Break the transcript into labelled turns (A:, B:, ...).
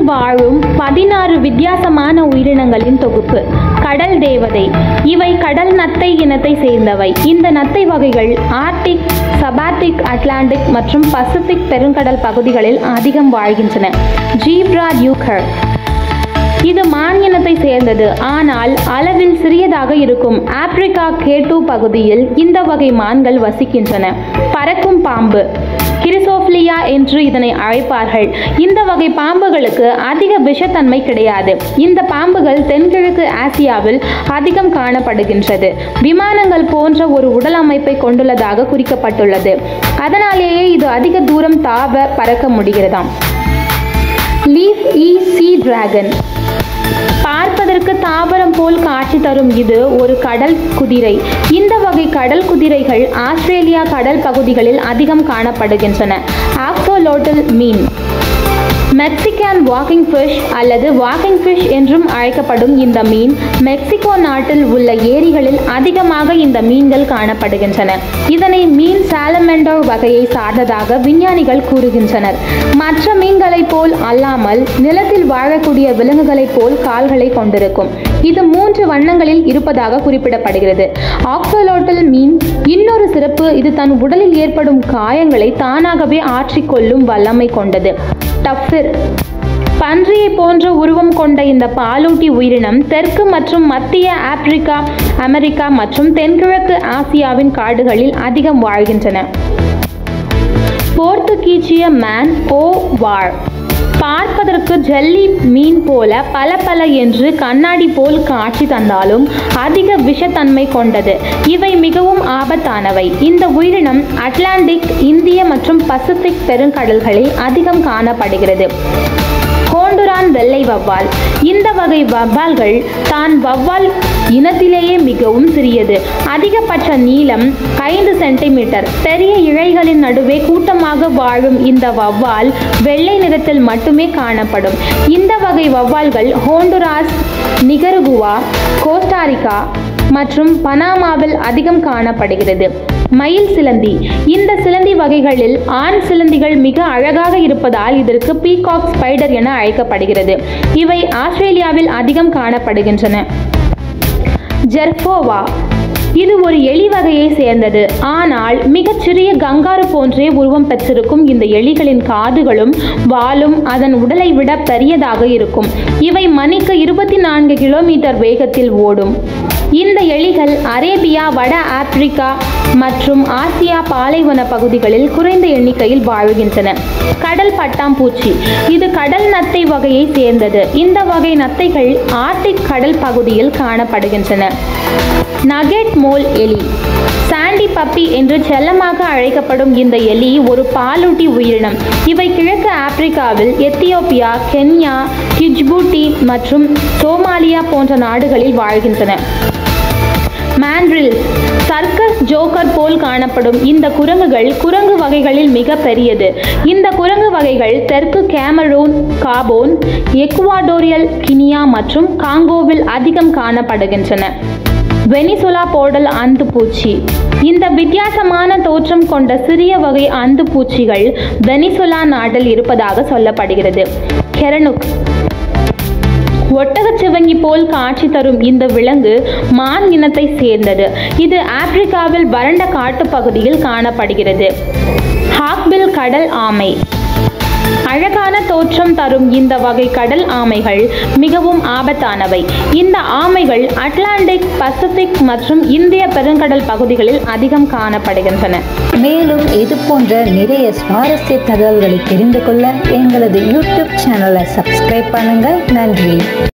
A: வாழும் பதினாறு வித்தியாசமான உயிரினங்களின் தொகுப்பு கடல் தேவதை இவை கடல் நத்தை இனத்தை சேர்ந்தவை இந்த நத்தை வகைகள் ஆர்டிக் சபார்டிக் அட்லாண்டிக் மற்றும் பசிபிக் பெருங்கடல் பகுதிகளில் அதிகம் வாழ்கின்றன ஜீப்ரா டியூக்கர் இது மான் இனத்தை சேர்ந்தது ஆனால் அளவில் சிறியதாக இருக்கும் ஆப்பிரிக்கா கேட்டு பகுதியில் இந்த வகை மான்கள் வசிக்கின்றன பறக்கும் பாம்பு கிரிசோஃபிலியா என்று இதனை அழைப்பார்கள் இந்த வகை பாம்புகளுக்கு அதிக விஷத்தன்மை கிடையாது இந்த பாம்புகள் தென்கிழக்கு ஆசியாவில் அதிகம் காணப்படுகின்றது விமானங்கள் போன்ற ஒரு உடல் அமைப்பை கொண்டுள்ளதாக குறிக்கப்பட்டுள்ளது அதனாலேயே இது அதிக தூரம் தாவ பறக்க முடிகிறதாம் லீஃப் இ சி டிராகன் பார்ப்பதற்கு தாவரம் போல் காட்சி தரும் இது ஒரு கடல் குதிரை இந்த வகை கடல் குதிரைகள் ஆஸ்திரேலியா கடல் பகுதிகளில் அதிகம் காணப்படுகின்றன ஆக்சோலோட்டல் மீன் மெக்சிகன் வாக்கிங் ஃபிஷ் அல்லது வாக்கிங் ஃபிஷ் என்றும் அழைக்கப்படும் இந்த மீன் மெக்சிகோ நாட்டில் உள்ள ஏரிகளில் அதிகமாக இந்த மீன்கள் காணப்படுகின்றன இதனை மீன் சாலமெண்டோ வகையை சார்ந்ததாக விஞ்ஞானிகள் கூறுகின்றனர் மற்ற மீன்களைப் போல் அல்லாமல் நிலத்தில் வாழக்கூடிய விலங்குகளைப் போல் கால்களை கொண்டிருக்கும் இது மூன்று வண்ணங்களில் இருப்பதாக குறிப்பிடப்படுகிறது ஆக்சோலோட்டல் மீன் இன்னொரு சிறப்பு இது தன் உடலில் ஏற்படும் காயங்களை தானாகவே ஆற்றிக்கொள்ளும் வல்லமை கொண்டது டஃபிர் பன்றியை போன்ற உருவம் கொண்ட இந்த பாலூட்டி உயிரினம் தெற்கு மற்றும் மத்திய ஆப்பிரிக்கா அமெரிக்கா மற்றும் தென்கிழக்கு ஆசியாவின் காடுகளில் அதிகம் வாழ்கின்றன போர்த்துகீச்சிய மேன் ஓ வார் பார்ப்பதற்கு ஜெல்லி மீன் போல பல பல என்று கண்ணாடி போல் காட்சி தந்தாலும் அதிக விஷத்தன்மை கொண்டது இவை மிகவும் ஆபத்தானவை இந்த உயிரினம் அட்லாண்டிக் இந்திய மற்றும் பசிபிக் பெருங்கடல்களில் அதிகம் காணப்படுகிறது கோண்டுரான் வெள்ளை வவ்வால் இந்த வகை வவ்வால்கள் தான் வவ்வால் இனத்திலேயே மிகவும் சிறியது அதிகபட்ச நீளம் ஐந்து சென்டிமீட்டர் பெரிய இழைகளின் நடுவே கூட்டமாக வாழும் இந்த வவ்வால் வெள்ளை நிறத்தில் மட்டுமே காணப்படும் இந்த வகை வவ்வால்கள் ஹோண்டுராஸ் நிகருகுவா கோஸ்டாரிக்கா மற்றும் பனாமாவில் அதிகம் காணப்படுகிறது மயில் சிலந்தி இந்த சிலந்தி வகைகளில் ஆண் சிலந்திகள் மிக அழகாக இருப்பதால் இதற்கு பீகாக் ஸ்பைடர் என அழைக்கப்படுகிறது இவை ஆஸ்திரேலியாவில் அதிகம் காணப்படுகின்றன ஜெர்போவா இது ஒரு எலி வகையை சேர்ந்தது ஆனால் மிகச்சிறிய கங்காரு போன்றே உருவம் பெற்றிருக்கும் இந்த எலிகளின் காதுகளும் வாலும் அதன் உடலை விட பெரியதாக இருக்கும் இவை மணிக்கு இருபத்தி நான்கு கிலோமீட்டர் வேகத்தில் ஓடும் இந்த எலிகள் அரேபியா வட ஆப்பிரிக்கா மற்றும் ஆசியா பாலைவன பகுதிகளில் குறைந்த எண்ணிக்கையில் வாழ்கின்றன கடல் பட்டாம்பூச்சி இது கடல் நத்தை வகையை சேர்ந்தது இந்த வகை நத்தைகள் ஆர்டிக் கடல் பகுதியில் காணப்படுகின்றன நகெட் மோல் எலி சாண்டி பப்பி என்று செல்லமாக அழைக்கப்படும் இந்த எலி ஒரு பாலூட்டி உயிரினம் இவை கிழக்கு ஆப்பிரிக்காவில் எத்தியோப்பியா கென்யா கிஜ்பூட்டி மற்றும் சோமாலியா போன்ற நாடுகளில் வாழ்கின்றன மாண்ட்ரில் சர்க்கஸ் ஜோக்கர் போல் காணப்படும் இந்த குரங்குகள் குரங்கு வகைகளில் மிக பெரியது இந்த குரங்கு வகைகள் தெற்கு கேமரூன் காபோன் எக்குவாடோரியல் கினியா மற்றும் காங்கோவில் அதிகம் காணப்படுகின்றன வெனிசுலா போடல் அந்துப்பூச்சி இந்த வித்தியாசமான தோற்றம் கொண்ட சிறிய வகை அந்துப்பூச்சிகள் வெனிசுலா நாட்டில் இருப்பதாக சொல்லப்படுகிறது கெரனுக் ஒட்டகச் சிவங்கி போல் காட்சி தரும் இந்த விலங்கு மான் இனத்தை சேர்ந்தது இது ஆப்பிரிக்காவில் வறண்ட காட்டுப் பகுதியில் காணப்படுகிறது ஹாக்பில் கடல் ஆமை அழகான தோற்றம் தரும் இந்த வகை கடல் ஆமைகள் மிகவும் ஆபத்தானவை இந்த ஆமைகள் அட்லாண்டிக் பசிபிக் மற்றும் இந்திய பெருங்கடல் பகுதிகளில் அதிகம் காணப்படுகின்றன
B: மேலும் இது போன்ற நிறைய சுவாரஸ்ய தகவல்களை தெரிந்து கொள்ள எங்களது யூடியூப் சேனலை சப்ஸ்கிரைப் பண்ணுங்க நன்றி